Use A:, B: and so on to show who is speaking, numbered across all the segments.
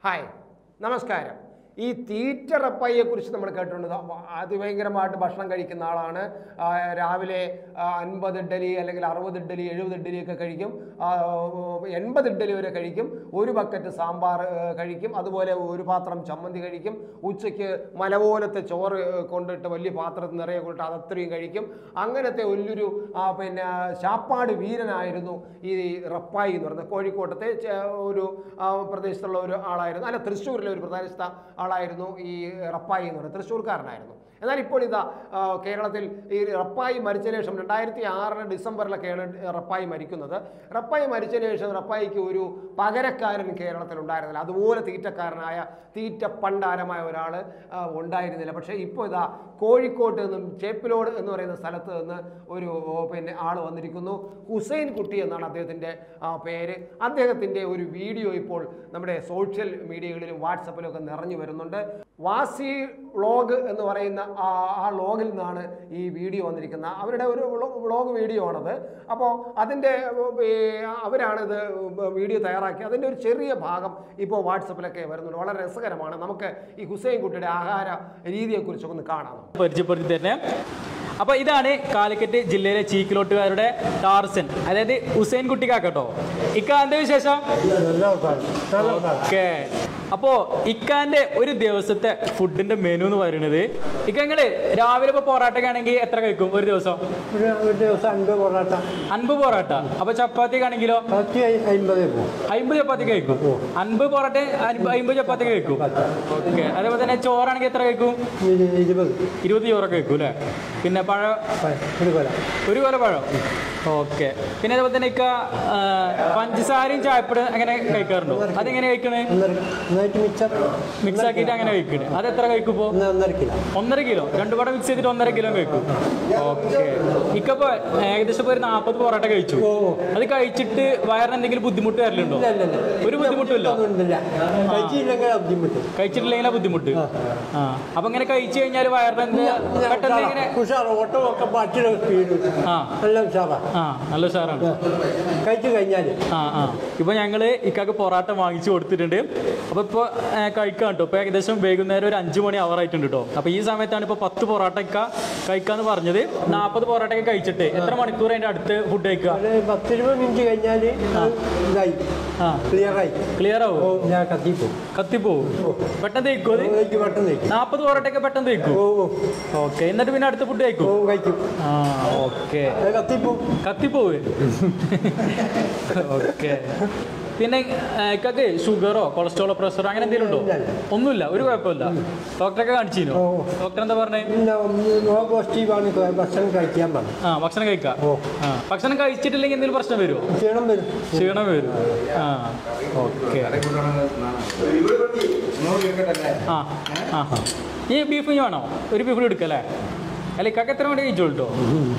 A: Hi നമസ്കാരം ഈ തീറ്റ റപ്പായിയെ കുറിച്ച് നമ്മൾ കേട്ടിട്ടുണ്ട് ദാ അതിഭയങ്കരമായിട്ട് ഭക്ഷണം കഴിക്കുന്ന ആളാണ് ആ, രാവിലെ ആ, അൻപത് ഇഡ്ഡലി അല്ലെങ്കിൽ അറുപത് ഇഡ്ഡലി എഴുപത് ഇഡ്ഡലി ഒക്കെ കഴിക്കും ആ, എൺപത് ഇഡ്ഡലി വരെ കഴിക്കും ഒരു ബക്കറ്റ് സാമ്പാർ ആ, കഴിക്കും അതുപോലെ ഒരു പാത്രം ചമ്മന്തി കഴിക്കും ഉച്ചയ്ക്ക് മല പോലത്തെ ചോറ് ആ, കൊണ്ടിട്ട് വലിയ പാത്രത്തിൽ നിറയെ കൊണ്ടിട്ട് അതത്രയും കഴിക്കും അങ്ങനത്തെ വലിയൊരു ആ, പിന്നെ ശാപ്പാട് വീരനായിരുന്നു ഈ റപ്പായി എന്ന് പറയുന്നത് കോഴിക്കോട്ടത്തെ ചെ- ഒരു ആ, പ്രദേശത്തുള്ള ഒരു ആളായിരുന്നു അല്ല തൃശ്ശൂരിലെ ഒരു പ്രദേശത്ത ആളായിരുന്നു ഈ റപ്പായി എന്ന് പറയുന്നത് തൃശ്ശൂർക്കാരനായിരുന്നു എന്നാൽ ഇപ്പോൾ ഇതാ ആ, കേരളത്തിൽ ഈ റപ്പായി മരിച്ചതിന് ശേഷം രണ്ടായിരത്തി ആറിന് ഡിസംബറിലൊക്കെയാണ് റപ്പായി മരിക്കുന്നത് റപ്പായി മരിച്ചതിന് ശേഷം റപ്പായിക്ക് ഒരു പകരക്കാരൻ കേരളത്തിൽ ഉണ്ടായിരുന്നില്ല അതുപോലെ തീറ്റക്കാരനായ തീറ്റ പണ്ടാരമായ ഒരാൾ ഉണ്ടായിരുന്നില്ല പക്ഷേ ഇപ്പോൾ ഇതാ കോഴിക്കോട്ട് നിന്നും ചേപ്പിലോട് എന്ന് പറയുന്ന സ്ഥലത്ത് നിന്ന് ഒരു ഓ, പിന്നെ ആൾ വന്നിരിക്കുന്നു ഹുസൈൻ കുട്ടി എന്നാണ് അദ്ദേഹത്തിൻ്റെ പേര് അദ്ദേഹത്തിൻ്റെ ഒരു വീഡിയോ ഇപ്പോൾ നമ്മുടെ സോഷ്യൽ മീഡിയകളിലും വാട്സപ്പിലും ഒക്കെ നിറഞ്ഞു വരുന്നുണ്ട് വാസി വ്ളോഗ് എന്ന് പറയുന്ന ആ ആ വ്ളോഗിൽ നിന്നാണ് ഈ വീഡിയോ വന്നിരിക്കുന്നത് അവരുടെ ഒരു വ്ളോഗ് വീഡിയോ ആണത് അപ്പോൾ അതിൻ്റെ അവരാണിത് വീഡിയോ തയ്യാറാക്കി അതിൻ്റെ ഒരു ചെറിയ ഭാഗം ഇപ്പോൾ വാട്സപ്പിലൊക്കെ വരുന്നുണ്ട് വളരെ രസകരമാണ് നമുക്ക് ഈ ഹുസൈൻ കുട്ടിയുടെ ആഹാര രീതിയെക്കുറിച്ചൊക്കെ ഒന്ന് കാണാം
B: പരിചയപ്പെടുത്തി തന്നെ അപ്പൊ ഇതാണ് കാലിക്കറ്റ് ജില്ലയിലെ ചീക്കിലോട്ടുകാരുടെ ടാർസൻ അതായത് ഹുസൈൻ കുട്ടിക്കാക്കട്ടോ ഇക്കാന്റെ വിശേഷം
C: നല്ല ആൾക്കാര് നല്ല ആൾക്കാര്
B: ഓക്കെ അപ്പോ ഇക്കാന്റെ ഒരു ദിവസത്തെ ഫുഡിന്റെ മെനു എന്ന് പറയുന്നത് ഇക്ക നിങ്ങള് രാവിലെ ഇപ്പൊ പൊറാട്ട ആണെങ്കിൽ എത്ര കഴിക്കും ഒരു ദിവസം
C: ഒരു ഒരു ദിവസം അൻപത് പൊറോട്ട
B: അൻപത് പൊറാട്ട അപ്പൊ ചപ്പാത്തി ആണെങ്കിലോ
C: പത്ത് അയ്- അൻപത് പോകും
B: അമ്പത് ചപ്പാത്തി കഴിക്കും അൻപത് പൊറോട്ട അമ്പത് ചപ്പാത്തി കഴിക്കും ഓക്കെ അതേപോലെ തന്നെ ചോറാണെങ്കിൽ എത്ര കഴിക്കും
C: ഇരു- ഇരുപത്
B: ഇരുപത് ചോറൊക്കെ കഴിക്കും അല്ലേ പിന്നെ പഴം
C: പ- ഒരു കൊല
B: ഒരു കൊല പഴം ഓക്കെ പിന്നെ അതേപോലെ തന്നെ ഇക്ക ആ, പഞ്ചസാരയും ചായപ്പൊടി അങ്ങനെ കഴിക്കാറുണ്ടോ അതെങ്ങനെ കഴിക്കണേ
C: ഒന്നര ഒന്നായിട്ട് മിച്ചർ
B: മിക്സ് ആക്കിയിട്ട് അങ്ങനെ കഴിക്കണേ അത് എത്ര കഴിക്കും ഇപ്പോ
C: ഒന്ന് ഒന്നര കിലോ
B: ഒന്നര കിലോ രണ്ടു പാടെ മിക്സ് ചെയ്തിട്ട് ഒന്നര കിലോ കഴിക്കും ഓക്കെ ഇക്കപ്പോ ഏകദേശം ഇപ്പൊ ഒരു നാൽപ്പത് പൊറോട്ട കഴിച്ചു
C: ഓ.
B: അത് കഴിച്ചിട്ട് വയറിന് എന്തെങ്കിലും ബുദ്ധിമുട്ട് വരലുണ്ടോ
C: ഇല്ല ഇല്ല ഇല്ല
B: ഒരു ബുദ്ധിമുട്ടില്ല
C: ഒന്നുമില്ല കഴിച്ചില്ലെങ്കിൽ ബുദ്ധിമുട്ട്
B: കഴിച്ചിട്ടില്ലെങ്കിൽ ആ ബുദ്ധിമുട്ട് ആ അപ്പൊ ഇങ്ങനെ കഴിച്ചു കഴിഞ്ഞാൽ വയറിന് എന്ത് പെട്ടെന്ന് ഇങ്ങനെ
C: ഉഷാർ ഓട്ടോ ഒക്കെ ബാക്കിയുള്ള സ്പീഡ്
B: ആ
C: നല്ല ഉഷാറാ
B: ആ നല്ല ഉഷാറാണ്
C: കഴിച്ചു കഴിഞ്ഞാൽ
B: ആ ആ ഇപ്പൊ ഞങ്ങള് ഇക്കാക്ക് പൊറാട്ട വാങ്ങിച്ചു കൊടുത്തിട്ടുണ്ട് അപ്പൊ ഇപ്പൊ ഏ, കഴിക്കാം കേട്ടോ ഇപ്പൊ ഏകദേശം വൈകുന്നേരം ഒരു അഞ്ചു മണി അവർ ആയിട്ടുണ്ട് കേട്ടോ അപ്പൊ ഈ സമയത്താണ് ഇപ്പൊ പത്ത് പൊറാട്ട ഇക്ക കഴിക്കാന്ന് പറഞ്ഞത് നാപ്പത് പൊറാട്ട ഒക്കെ കഴിച്ചിട്ട് എത്ര മണിക്കൂർ അതിന്റെ അടുത്ത് ഫുഡ് കഴിക്കുക
C: ഒരു പത്തിരുപത് മിനിറ്റ് കഴിഞ്ഞാൽ ഇതായി
B: ആ
C: ക്ലിയറായി
B: ക്ലിയർ
C: ഓ
B: ആവും
C: ഞാൻ കത്തിപ്പോവും
B: കത്തിപ്പോവും പെട്ടെന്ന് കഴിക്കും അത്
C: കഴിക്കും പെട്ടെന്ന് കഴിക്കും
B: നാപ്പത് പൊറാട്ടയൊക്കെ പെട്ടെന്ന് കഴിക്കും
C: ഓ ഓ
B: ഓക്കെ എന്നിട്ട് പിന്നെ അടുത്ത ഫുഡ്
C: ഓ
B: കഴിക്കും
C: കഴിക്കും
B: ആ ഓക്കെ
C: അത് കത്തിപ്പോവും
B: കത്തിപ്പോവ് ഓക്കെ പിന്നെ ഇക്കൊക്കെ ഷുഗറോ കൊളസ്ട്രോളോ പ്രഷറോ അങ്ങനെ എന്തെങ്കിലും ഉണ്ടോ
C: ഇല്ല, ഇല്ല.
B: ഒന്നുമില്ല ഒരു കുഴപ്പമില്ല ഡോക്ടറൊക്കെ കാണിച്ചിരുന്നു
C: ഓ.
B: ഡോക്ടർ എന്താ പറഞ്ഞേ
C: പിന്നെ നോ പോസിറ്റീവാണ് ഭക്ഷണം കഴിക്കാൻ പറഞ്ഞു
B: ആ ഭക്ഷണം കഴിക്കാം
C: ഓ.
B: ആ ഭക്ഷണം കഴിച്ചിട്ടില്ലെങ്കിൽ എന്തെങ്കിലും പ്രശ്നം വരുമോ
C: ക്ഷീണം വരും
B: ക്ഷീണം വരും ആ ഓക്കെ ആ ആ ഈ ബീഫ് ഇനി വേണോ ഒരു ബീഫ് എടുക്കല്ലേ അല്ല ഇക്കൊക്കെ എത്ര മണി കഴിച്ചോളൂ കേട്ടോ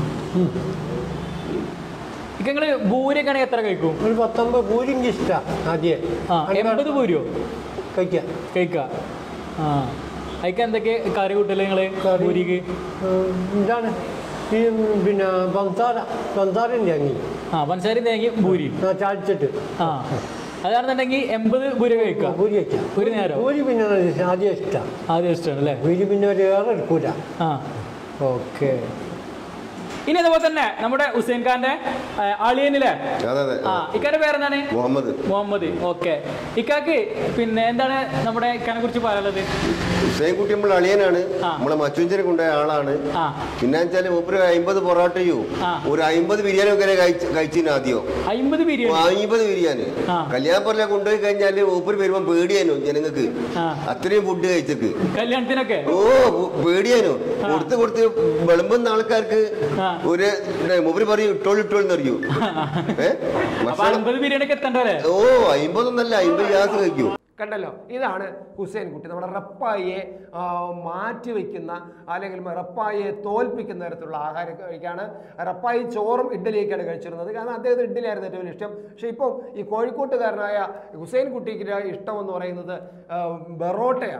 B: ഇക്ക നിങ്ങൾ ഭൂരിയൊക്കെ ആണെങ്കിൽ എത്ര കഴിക്കും
C: ഒരു പത്തൊമ്പത് പൂരിങ്കി ഇഷ്ടമാണ് ആദ്യം
B: ആ എൺപത് പൂരിയോ
C: കഴിക്കാം
B: കഴിക്ക ആ അതിക്ക് എന്തൊക്കെ കറി കൂട്ടല്ലേ നിങ്ങള്
C: കറി.
B: പൂരിക്ക്
C: ഉം, ഇതാണ് ഈ ഉം, പിന്നെ പഞ്ചാര പഞ്ചാരൻ്റെ അങ്ങി
B: ആ പഞ്ചസാര തേങ്ങി പൂരി
C: ആ ചാടിച്ചിട്ട്
B: ആ അതാണെന്നുണ്ടെങ്കിൽ എൺപത് പൂരി കഴിക്കാം
C: പൂരി കഴിക്കാം
B: ഒരു നേരം
C: പൂരി പിന്നെ ആദ്യം ഇഷ്ടമാണ്
B: ആദ്യം ഇഷ്ടമാണ് അല്ലേ
C: പൂരി പിന്നെ ഒരു ഏറെ എടുക്കൂല
B: ആ ഓക്കെ ഇനി അതുപോലെ തന്നെ നമ്മുടെ ഹുസൈൻ ഖാന്റെ ആ, അളിയനിലെ
D: അതെ അതെ
B: ആ ഇക്കാന്റെ പേരെന്താണ്
D: മുഹമ്മദ്
B: മുഹമ്മദ് ഓക്കെ ഇക്കാക്ക് പിന്നെ എന്താണ് നമ്മുടെ ഇക്കാനെ കുറിച്ച് പറയാനുള്ളത്
D: ഹുസൈൻ കുട്ടി നമ്മൾ അളിയനാണ്
B: ആ.
D: നമ്മളെ മച്ചുഞ്ചേരി കൊണ്ടുപോയ ആളാണ്
B: ആ
D: പിന്നെ വെച്ചാല് മൂപ്പര് അമ്പത് പൊറോട്ടയോ
B: ആ.
D: ഒരു അമ്പത് ബിരിയാണി ഒക്കെ കഴിച്ചിന് ആദ്യം
B: അമ്പത് ബിരിയാണി
D: അമ്പത് ബിരിയാണി
B: ആ.
D: കല്യാണപ്പുറലെ കൊണ്ടുപോയി കഴിഞ്ഞാല് മൂപ്പര് വരുമ്പോ പേടിയാനോ ജനങ്ങൾക്ക്
B: ആ.
D: അത്രയും ഫുഡ് കഴിച്ചക്ക്
B: കല്യാണത്തിനൊക്കെ
D: ഓ പേടിയാനോ കൊടുത്ത് കൊടുത്ത് വിളമ്പുന്ന ആൾക്കാർക്ക്
B: ആ.
D: ഒരു മൂപ്പര് പറയും ഇട്ടോൾ ഇട്ടോൾ അറിയൂ ഏ
B: അപ്പൊ
D: ഭക്ഷണം
B: അമ്പത് ബിരിയാണിക്ക് എത്തണ്ടല്ലേ
D: ഓ അമ്പതൊന്നല്ല അമ്പത് ഗ്യാസ് കഴിക്കൂ
A: കണ്ടല്ലോ ഇതാണ് ഹുസൈൻ കുട്ടി നമ്മുടെ റപ്പായിയെ ആ, മാറ്റിവെക്കുന്ന അല്ലെങ്കിൽ റപ്പായിയെ തോൽപ്പിക്കുന്ന തരത്തിലുള്ള ആഹാരം കഴിക്കാണ് റപ്പായി ചോറും ഇഡ്ഡലിയൊക്കെയാണ് കഴിച്ചിരുന്നത് കാരണം അദ്ദേഹത്തിന് ഇഡ്ഡലിയായിരുന്നു ഏറ്റവും വലിയ ഇഷ്ടം പക്ഷേ ഇപ്പോൾ ഈ കോഴിക്കോട്ടുകാരനായ ഹുസൈൻ കുട്ടിക്ക് ഇഷ്ടം എന്ന് പറയുന്നത് ആ, ബെറോട്ടയാണ്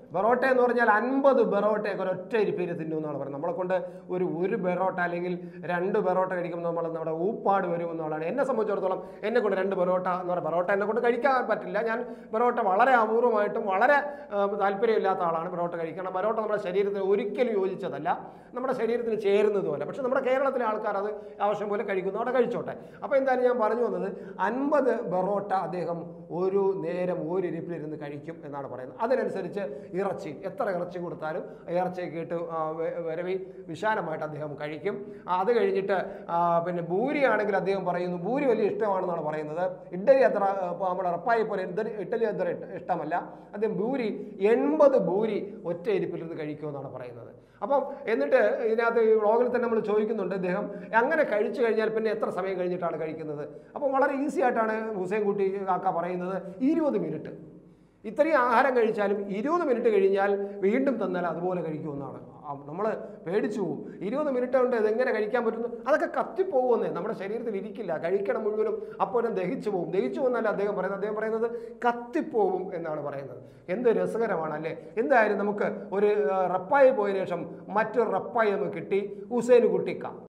A: ബെറോട്ട എന്ന് പറഞ്ഞാൽ അൻപത് ബെറോട്ടയൊക്കെ ഒരൊറ്റ ഇരിപ്പിൽ തിന്നു എന്നാണ് പറയുന്നത് നമ്മളെ കൊണ്ട് ഒരു ഒരു ബെറോട്ട അല്ലെങ്കിൽ രണ്ട് ബെറോട്ട കഴിക്കുമ്പോൾ നമ്മൾ നമ്മുടെ ഊപ്പാട് വരും എന്നുള്ളതാണ് എന്നെ സംബന്ധിച്ചിടത്തോളം എന്നെ കൊണ്ട് രണ്ട് ബെറോട്ട എന്ന് പറയുന്നത് ബെറോട്ട എന്നെ കൊണ്ട് കഴിക്കാൻ പറ്റില്ല ഞാൻ ബെറോട്ട വളരെ അപൂർവമായിട്ടും വളരെ ആ, താല്പര്യമില്ലാത്ത ആളാണ് ബെറോട്ട കഴിക്കണം ബെറോട്ട നമ്മുടെ ശരീരത്തിന് ഒരിക്കലും യോജിച്ചതല്ല നമ്മുടെ ശരീരത്തിന് ചേരുന്നതുമല്ല പക്ഷെ നമ്മുടെ കേരളത്തിലെ ആൾക്കാർ അത് ആവശ്യം പോലെ കഴിക്കുന്നു അവിടെ കഴിച്ചോട്ടെ അപ്പോൾ എന്തായാലും ഞാൻ പറഞ്ഞു വന്നത് അൻപത് ബെറോട്ട അദ്ദേഹം ഒരു നേരം ഒരു ഇരിപ്പിലിരുന്ന് കഴിക്കും എന്നാണ് പറയുന്നത് അതിനനുസരിച്ച് ഇറച്ചി എത്ര ഇറച്ചി കൊടുത്താലും ഇറച്ചിയൊക്കെ ഇട്ട് ആ, വെ- വരവി വിശാലമായിട്ട് അദ്ദേഹം കഴിക്കും ആ, അത് കഴിഞ്ഞിട്ട് ആ, പിന്നെ ഭൂരി ആണെങ്കിൽ അദ്ദേഹം പറയുന്നു ഭൂരി വലിയ ഇഷ്ടമാണെന്നാണ് പറയുന്നത് ഇഡ്ഡലി അത്ര ആ, ഇപ്പൊ നമ്മുടെ റപ്പായി പോലെ ഇഡ്ഡലി ഇഡ്ഡലി അത്ര ഇഷ്ട- ഇഷ്ടമല്ല അദ്ദേഹം ഭൂരി എൺപത് ഭൂരി ഒറ്റ ഇരിപ്പിലിരുന്ന് കഴിക്കുമെന്നാണ് പറയുന്നത് അപ്പം എന്നിട്ട് ഇതിനകത്ത് ഈ വ്ളോഗിൽ തന്നെ നമ്മൾ ചോദിക്കുന്നുണ്ട് ഇദ്ദേഹം അങ്ങനെ കഴിച്ചു കഴിഞ്ഞാൽ പിന്നെ എത്ര സമയം കഴിഞ്ഞിട്ടാണ് കഴിക്കുന്നത് അപ്പം വളരെ ഈസി ആയിട്ടാണ് ഹുസൈൻ കുട്ടി കാക്ക പറയുന്നത് ഇരുപത് മിനിറ്റ് ഇത്രയും ആഹാരം കഴിച്ചാലും ഇരുപത് മിനിറ്റ് കഴിഞ്ഞാൽ വീണ്ടും തന്നാൽ അതുപോലെ കഴിക്കുമെന്നാണ് നമ്മൾ പേടിച്ചു പോകും ഇരുപത് മിനിറ്റ് കൊണ്ട് ഇതെങ്ങനെ കഴിക്കാൻ പറ്റുന്നു അതൊക്കെ കത്തിപ്പോകുമെന്നേ നമ്മുടെ ശരീരത്തിൽ ഇരിക്കില്ല കഴിക്കണം മുഴുവനും അപ്പോഴും ദഹിച്ചു പോകും ദഹിച്ചു പോകുന്നല്ല അദ്ദേഹം പറയുന്നത് അദ്ദേഹം പറയുന്നത് കത്തിപ്പോകും എന്നാണ് പറയുന്നത് എന്ത് രസകരമാണ് അല്ലേ എന്തായാലും നമുക്ക് ഒരു ആ, റപ്പായി പോയതിനു ശേഷം മറ്റൊരു റപ്പായി നമുക്ക് കിട്ടി ഹുസൈൻ കുട്ടിക്ക